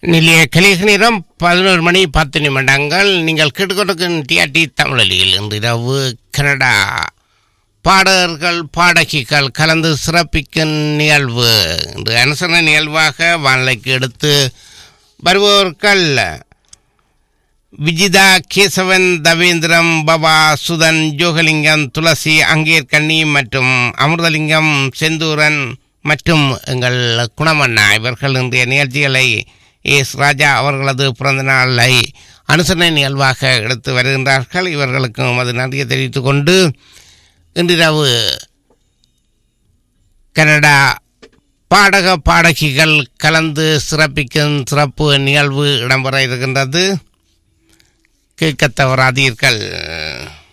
நிலைய கலிக நேரம் பதினோரு மணி பத்து நிமிடங்கள் நீங்கள் கேட்டுக்கொண்டிருக்கும் டிஆர்டி தமிழொலியில் இன்று இரவு கனடா பாடகர்கள் பாடகிகள் கலந்து சிறப்பிக்கும் நிகழ்வு இன்று அனுசரண நிகழ்வாக வானிலைக்கு எடுத்து வருபவர்கள் விஜிதா கேசவன் தவேந்திரம் பவா சுதன் ஜோகலிங்கம் துளசி அங்கேற்கண்ணி மற்றும் அமிர்தலிங்கம் செந்தூரன் மற்றும் எங்கள் குணமண்ணா இவர்கள் இன்றைய நிகழ்ச்சிகளை எஸ் ராஜா அவர்களது பிறந்த நாளை அனுசரணை நிகழ்வாக எடுத்து வருகின்றார்கள் இவர்களுக்கும் அது நன்றியை தெரிவித்துக் கொண்டு இன்றிரவு கனடா பாடக பாடகிகள் கலந்து சிறப்பிக்கும் சிறப்பு நிகழ்வு இடம்பெற இருக்கின்றது கேட்க தவறாதீர்கள்